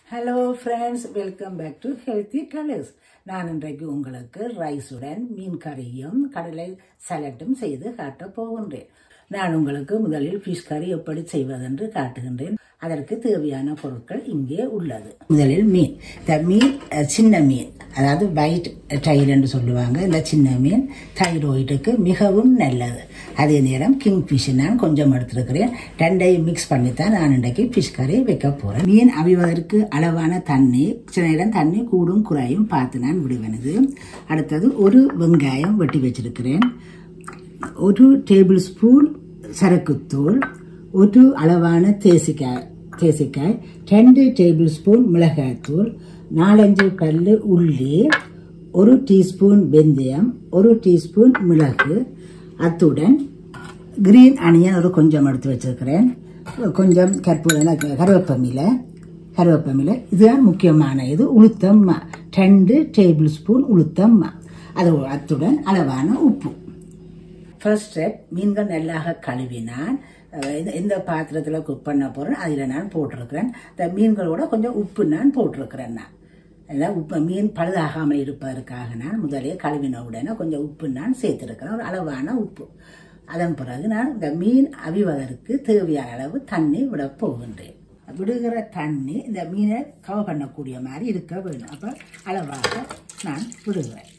hello friends welcome back to healthy colours நான் இன்றைக்கு உங்களுக்கு ரைஸுடன் மீன் கறியும் கடலை சலட்டும் செய்து காட்டப் போகின்றேன் நான் உங்களுக்கு முதலில் ஃபிஷ் கறி எப்படி செய்வதென்று காட்டுகின்றேன் அதற்கு தேவையான பொருட்கள் இங்கே உள்ளது முதலில் மீன் இந்த மீன் அஹ், சின்ன மீன் அதாவது ஒயிட் டைல் என்று சொல்லுவாங்க இந்த சின்ன மீன் தைராய்டுக்கு மிகவும் நல்லது அதே நேரம் கிங் ஃபிஷ் நான் கொஞ்சம் எடுத்திருக்கிறேன் ரெண்டையும் மிக்ஸ் பண்ணி தான் நான் இன்றைக்கு ஃபிஷ் கறி வைக்க போறேன் மீன் அவிவதற்கு அளவான தண்ணி சில நேரம் தண்ணி கூடும் குறையும் பார்த்து நான் விடுவேனது அடுத்தது ஒரு வெங்காயம் வெட்டி வச்சிருக்கிறேன் ஒரு டேபிள் ஸ்பூன் சரக்குத்தூள் ஒரு அளவான தேசிக்காய் தேசிக்காய் ரெண்டு டேபிள் ஸ்பூன் மிளகாய்த்தூள் நாலஞ்சு பல்லு உள்ளி ஒரு டீஸ்பூன் வெந்தயம் ஒரு டீஸ்பூன் மிளகு அத்துடன் கிரீன் அணியன் ஒரு கொஞ்சம் எடுத்து வச்சிருக்கிறேன் கொஞ்சம் கற்பூர கருவேப்பமில்லை கருவேப்பமில்லை இதுதான் முக்கியமான இது உளுத்தம்மா ரெண்டு டேபிள் ஸ்பூன் உளுத்தம்மா அது அத்துடன் அளவான உப்பு ஃபர்ஸ்ட் ஸ்டெப் மீன்கள் நல்லாக கழுவினான் அஹ் இந்த- இந்த பாத்திரத்தில் குக் பண்ண போகிறேன் அதில் நான் போட்டிருக்கிறேன் இந்த மீன்களோட கொஞ்சம் உப்பு நான் போட்டிருக்கிறேன் நான் எல்லாம் உப்பு மீன் பழுதாகாமல் இருப்பதற்காக நான் முதலே கழுவின உடனே கொஞ்சம் உப்பு நான் சேர்த்துருக்கிறேன் ஒரு அளவான உப்பு அதன் பிறகு நான் இந்த மீன் அவிவதற்கு தேவையான அளவு தண்ணி விட போகின்றேன் விடுகிற தண்ணி இந்த மீனை கவர் பண்ணக்கூடிய மாதிரி இருக்க வேணும் அப்போ அளவாக நான் விடுகிறேன்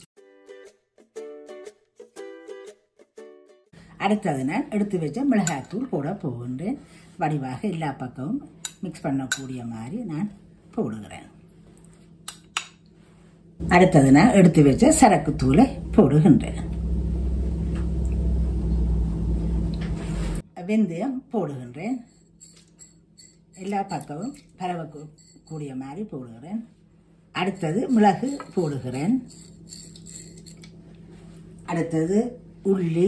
அடுத்தது நான் எடுத்து வச்ச மிளகாத்தூள் போட போகின்றேன் வடிவாக எல்லா பக்கமும் மிக்ஸ் பண்ணக்கூடிய மாதிரி நான் போடுகிறேன் அடுத்தது நான் எடுத்து வச்ச சரக்குத்தூளை போடுகின்றேன் வெந்தயம் போடுகின்றேன் எல்லா பக்கமும் பரவக்கூடிய மாதிரி போடுகிறேன் அடுத்தது மிளகு போடுகிறேன் அடுத்தது உள்ளி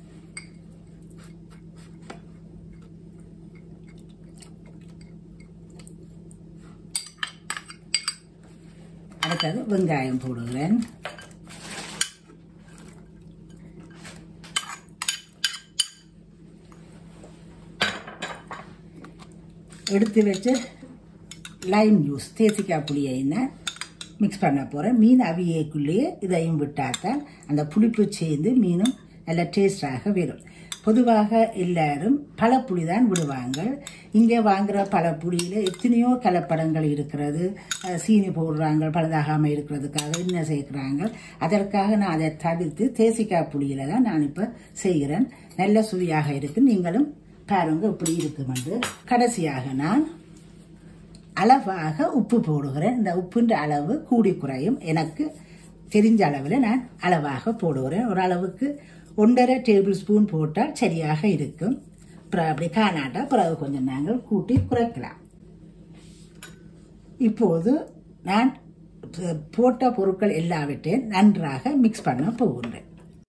அடுத்தது வெங்காயம் போடுகிறேன் எடுத்து வச்ச லைம் ஜூஸ் தேசிக்காய் புளியை மிக்ஸ் பண்ண போகிறேன் மீன் அவியக்குள்ளேயே இதையும் விட்டாத்தான் அந்த புளிப்பு சேர்ந்து மீனும் நல்ல டேஸ்டாக வரும் பொதுவாக எல்லாரும் பழப்புளி தான் விடுவாங்க இங்கே வாங்குற பழப்புளியில் எத்தனையோ கலப்படங்கள் இருக்கிறது அஹ் சீனி போடுறாங்க பழுதாகாமல் இருக்கிறதுக்காக என்ன சேர்க்குறாங்க அதற்காக நான் அதை தவிர்த்து தேசிக்காய் புளியில தான் நான் இப்போ செய்கிறேன் நல்ல சுவையாக இருக்கு நீங்களும் பாருங்க இப்படி இருக்கும் என்று கடைசியாக நான் அளவாக உப்பு போடுகிறேன் இந்த உப்புன்ற அளவு கூடி குறையும் எனக்கு தெரிஞ்ச அளவில் நான் அளவாக போடுகிறேன் ஒரு அளவுக்கு ஒன்றரை டேபிள் ஸ்பூன் போட்டால் சரியாக இருக்கும் அப்புறம் அப்படி காணாட்டா பிறகு கொஞ்சம் நாங்கள் கூட்டி குறைக்கலாம் இப்போது நான் ப- போட்ட பொருட்கள் எல்லாவற்றையும் நன்றாக மிக்ஸ் பண்ண போகின்றேன்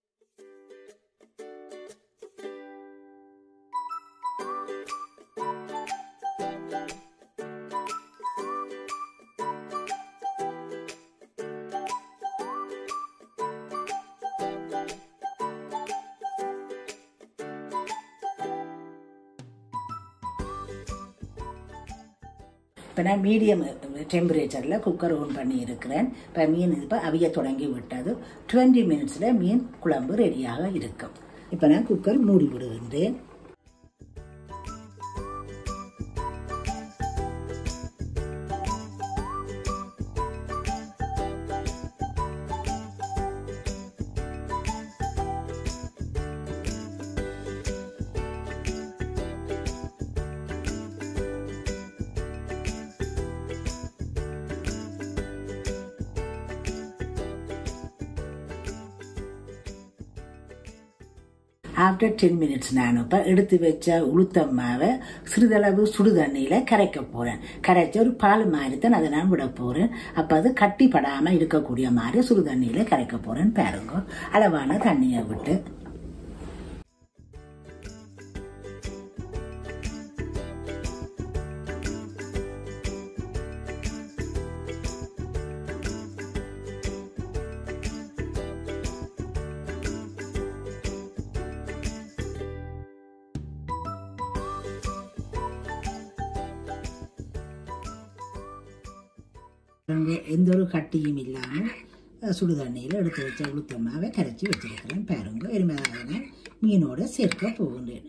இப்போ நான் மீடியம் டெம்பரேச்சரில் குக்கர் ஓன் பண்ணி இருக்கிறேன் இப்போ மீன் இப்போ அவிய தொடங்கி விட்டது டுவெண்ட்டி மினிட்ஸில் மீன் குழம்பு ரெடியாக இருக்கும் இப்போ நான் குக்கர் மூடி விடுகின்றேன் ஆஃப்டர் டென் மினிட்ஸ் நான் இப்போ எடுத்து வச்ச உளுத்தம் மாவை சிறிதளவு சுடு தண்ணியில் கரைக்க போகிறேன் கரைச்ச ஒரு பால் மாதிரி தான் அதை நான் விட போகிறேன் அப்போ அது கட்டி படாமல் இருக்கக்கூடிய மாதிரி சுடு தண்ணியில் கரைக்க போகிறேன் பாருங்க அளவான தண்ணியை விட்டு அங்கே எந்த ஒரு கட்டியும் இல்லாமல் சுடு தண்ணியில் எடுத்து வச்ச உளுத்தமாவை கரைச்சி வச்சிருக்கிறேன் பாருங்க எருமையாக மீனோட சேர்க்க போகின்றேன்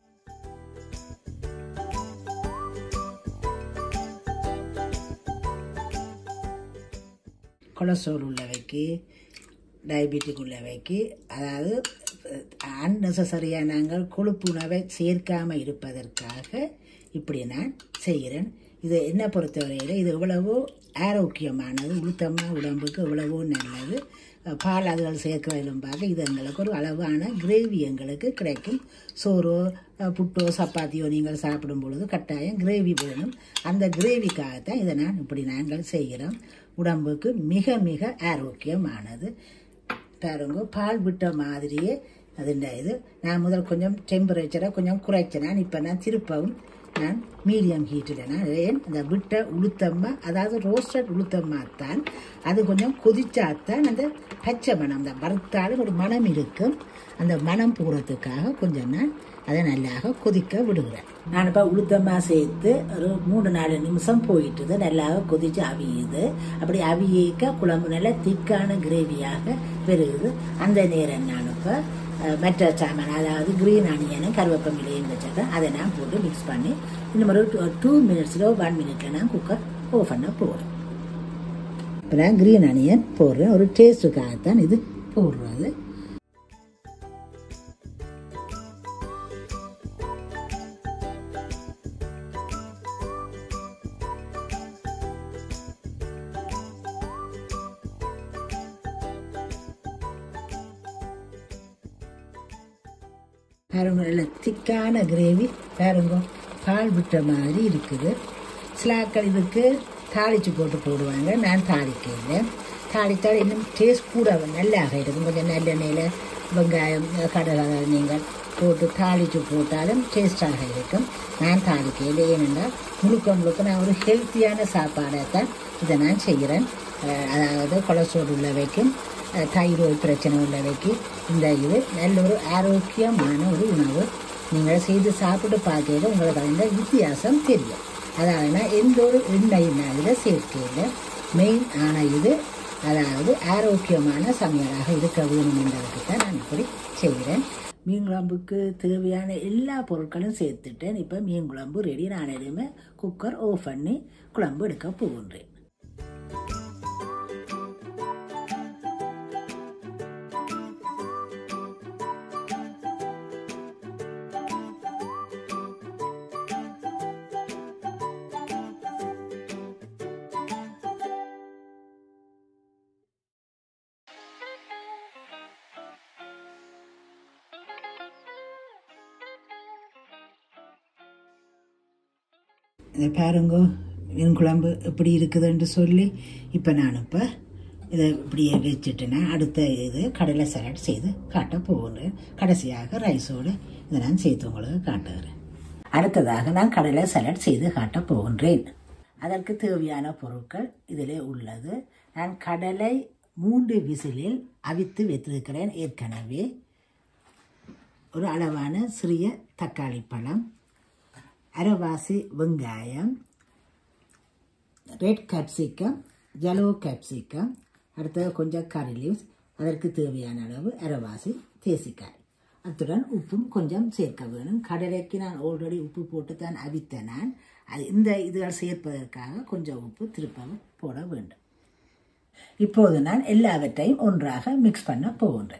கொலஸ்ட்ரால் உள்ளவைக்கு டயபெட்டிக் உள்ளவைக்கு அதாவது அன்னெசரியாக நாங்கள் கொழுப்பு உணவை சேர்க்காமல் இருப்பதற்காக இப்படி நான் செய்கிறேன் இது என்ன பொறுத்தவரையில் இது எவ்வளவோ ஆரோக்கியமானது உளுத்தமாக உடம்புக்கு எவ்வளவோ நல்லது பால் அதுகள் சேர்க்கிறதிலும் பார்க்க இது எங்களுக்கு ஒரு அளவான கிரேவி எங்களுக்கு கிடைக்கும் சோறோ புட்டோ சப்பாத்தியோ நீங்கள் சாப்பிடும் பொழுது கட்டாயம் கிரேவி வேணும் அந்த கிரேவிக்காகத்தான் இதை நான் இப்படி நாங்கள் செய்கிறோம் உடம்புக்கு மிக மிக ஆரோக்கியமானது பாருங்க பால் விட்ட மாதிரியே அதுண்ட இது நான் முதல் கொஞ்சம் டெம்பரேச்சரை கொஞ்சம் குறைச்சினேன் இப்போ நான் திருப்பவும் நான் மீடியம் ஹீட்டில் நான் ஏன் அந்த விட்ட உளுத்தம்மா அதாவது ரோஸ்டட் உளுத்தம்மா தான் அது கொஞ்சம் கொதிச்சாத்தான் அந்த பச்சை மணம் அந்த வறுத்தாலும் ஒரு மனம் இருக்கும் அந்த மனம் போகிறதுக்காக கொஞ்சம் நான் அதை நல்லாக கொதிக்க விடுகிறேன் நான் இப்போ உளுத்தம்மா சேர்த்து ஒரு மூணு நாலு நிமிஷம் போயிட்டுது நல்லாக கொதிச்சு அவியுது அப்படி அவியக்க குழம்பு நல்லா திக்கான கிரேவியாக பெருகுது அந்த நேரம் நான் இப்போ மற்ற சாமான் அதாவது கிரீன் ஆனியனும் கருவேப்பமிலையும் வச்சிருக்கேன் அதை நான் போட்டு மிக்ஸ் பண்ணி இன்னும் ஒரு டூ மினிட்ஸில் ஒன் மினிட்ல நான் குக்கர் ஓஃப் பண்ண போகிறேன் இப்போ நான் கிரீன் ஆனியன் போடுறேன் ஒரு டேஸ்ட்டுக்காகத்தான் இது போடுறது பாருங்க நல்ல திக்கான கிரேவி பாருங்க பால் விட்ட மாதிரி இருக்குது சிலாக்கள் இதுக்கு தாளிச்சு போட்டு போடுவாங்க நான் தாளிக்கல தாளித்தால் இன்னும் டேஸ்ட் கூட நல்லாக இருக்கும் கொஞ்சம் நல்லெண்ணெயில் வெங்காயம் கடலை நீங்கள் போட்டு தாளித்து போட்டாலும் டேஸ்டாக இருக்கும் நான் தாளிக்கல ஏனென்றால் முழுக்க முழுக்க நான் ஒரு ஹெல்த்தியான சாப்பாடை தான் இதை நான் செய்கிறேன் அதாவது கொலஸ்ட்ரால் உள்ளவைக்கும் தைராய்டு பிரச்சனை உள்ளவைக்கு இந்த இது நல்ல ஒரு ஆரோக்கியமான ஒரு உணவு நீங்கள் செய்து சாப்பிட்டு பார்க்கையில உங்களுக்கு அந்த வித்தியாசம் தெரியும் அதாவது எந்த ஒரு எண்ணெயும் இதில் சேர்க்கையில் மெயின் ஆன இது அதாவது ஆரோக்கியமான சமையலாக இருக்க வேணும் என்பதற்கு தான் நான் இப்படி செய்கிறேன் மீன் குழம்புக்கு தேவையான எல்லா பொருட்களும் சேர்த்துட்டேன் இப்போ மீன் குழம்பு ரெடி நான் எதுவுமே குக்கர் ஓஃப் பண்ணி குழம்பு எடுக்க போகின்றேன் இதை பாருங்க மீன் குழம்பு எப்படி இருக்குதுன்னு சொல்லி இப்போ நான் இப்போ இதை இப்படியே வச்சுட்டுனா அடுத்த இது கடலை சலாட் செய்து காட்ட போகிறேன் கடைசியாக ரைஸோடு இதை நான் சேர்த்து உங்களுக்கு காட்டுகிறேன் அடுத்ததாக நான் கடலை சலாட் செய்து காட்ட போகின்றேன் அதற்கு தேவையான பொருட்கள் இதில் உள்ளது நான் கடலை மூன்று விசிலில் அவித்து வைத்திருக்கிறேன் ஏற்கனவே ஒரு அளவான சிறிய தக்காளி பழம் அரைவாசி வெங்காயம் ரெட் கேப்சிகம் ஜலோ கேப்சிகம் அடுத்தது கொஞ்சம் கறி லீவ்ஸ் அதற்கு தேவையான அளவு அரைவாசி தேசிக்காய் அத்துடன் உப்பும் கொஞ்சம் சேர்க்க வேணும் கடலைக்கு நான் ஆல்ரெடி உப்பு போட்டு தான் அவித்தேன் நான் அது இந்த இதுகள் சேர்ப்பதற்காக கொஞ்சம் உப்பு திருப்பவும் போட வேண்டும் இப்போது நான் எல்லாவற்றையும் ஒன்றாக மிக்ஸ் பண்ண போகின்றேன்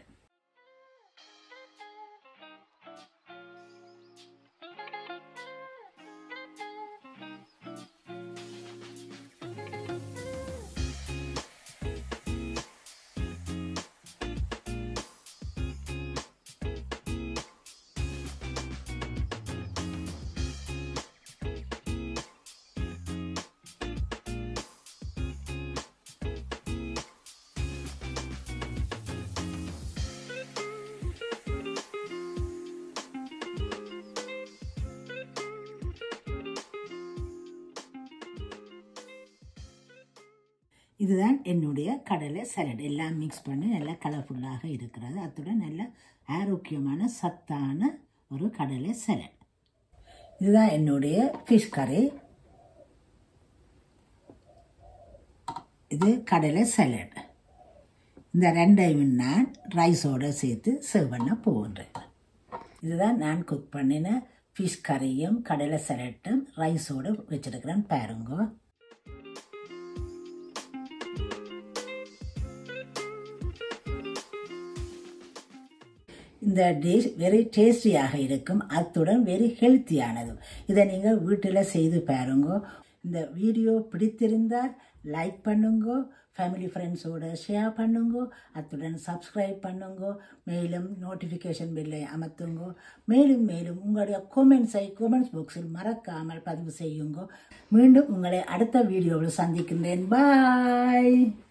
இதுதான் என்னுடைய கடலை சலட் எல்லாம் மிக்ஸ் பண்ணி நல்லா கலர்ஃபுல்லாக இருக்கிறது அத்துடன் நல்ல ஆரோக்கியமான சத்தான ஒரு கடலை சலட் இதுதான் என்னுடைய ஃபிஷ் கறி இது கடலை சலட் இந்த ரெண்டையும் நான் ரைஸோடு சேர்த்து சர்வ் பண்ண போகின்றேன் இதுதான் நான் குக் பண்ணின ஃபிஷ் கறியும் கடலை சலட்டும் ரைஸோடு வச்சிருக்கிறேன் பாருங்க இந்த டிஷ் வெரி டேஸ்டியாக இருக்கும் அத்துடன் வெரி ஹெல்த்தியானதும் இதை நீங்கள் வீட்டில் செய்து பாருங்க இந்த வீடியோ பிடித்திருந்தால் லைக் பண்ணுங்க ஃபேமிலி ஃப்ரெண்ட்ஸோட ஷேர் பண்ணுங்க அத்துடன் சப்ஸ்கிரைப் பண்ணுங்க மேலும் நோட்டிஃபிகேஷன் பில்லை அமர்த்துங்க மேலும் மேலும் உங்களுடைய கொமெண்ட்ஸை கொமெண்ட்ஸ் பாக்ஸில் மறக்காமல் பதிவு செய்யுங்க மீண்டும் உங்களை அடுத்த வீடியோவில் சந்திக்கின்றேன் பாய்